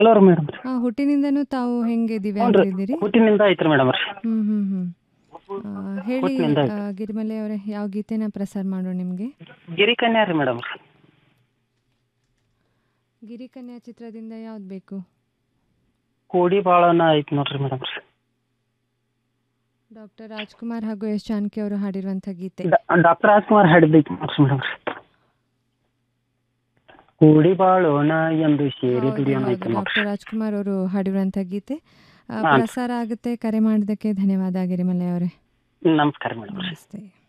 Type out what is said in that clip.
Hello ರೀ madam ಆ, ಹುಟ್ಟಿನಿಂದನೂ ತಾವು ಹೆಂಗೆ ಹ್ಞೂ ದಿವ್ಯಾಂಗ ರೀ ಇದ್ದೀರಿ ಹುಟ್ಟಿನಿಂದ ಐತ್ರಿ ಮೇಡಮ್ ರೀ ಹ್ಮ್ ಹ್ಮ್ ಹ್ಮ್ ಆ, ಹೇಳಿ ಹುಟ್ಟಿನಿಂದ ಆ, ಗಿರಿಮಲೆ ಅವರೇ ಯಾವ ಗೀತೆನ ಪ್ರಸಾರ ಮಾಡೋಣ ನಿಮಗೆ ಗಿರಿಕನ್ಯಾ ರೀ ಮೇಡಮ್ ರೀ ಗಿರಿಕನ್ಯಾ ಚಿತ್ರದಿಂದ ಯಾವ್ದು ಬೇಕು ಕೋಡಿ ಬಾಳನ ಐತಿ ನೋಡ್ರಿ ಮೇಡಮ್ ರೀ ಡಾಕ್ಟರ್ ರಾಜ್ಕುಮಾರ್ ಹಾಗೂ ಎಸ್ ಜಾನಕಿ ಅವರು ಹಾಡಿರುವಂಥ ಗೀತೆ ಡಾಕ್ಟರ್ ರಾಜ್ಕುಮಾರ್ ಹಾಡಿದ್ದೈತಿ ನೋಡ್ರಿ ಮೇಡಮ್ ರೀ ಕೂಡಿ ಬಾಳೋಣ ಎಂದು ಸೇರಿ ಹೌದು ದುಡಿಯೋಣ ಹೌದು ಐತಿ ನೋಡ್ರಿ ಡಾಕ್ಟರ್ ರಾಜ್ಕುಮಾರ್ ಅವರು ಹಾಡಿರುವಂಥ ಗೀತೆ ಆ, ಹಾಂ. ಪ್ರಸಾರ ಆಗುತ್ತೆ ಕರೆ ಮಾಡೋದಕ್ಕೆ ಧನ್ಯವಾದ ಗಿರಿಮಲೆ ಅವರೇ ನಮಸ್ಕಾರ ಮೇಡಮ್ ರೀ ನಮಸ್ತೆ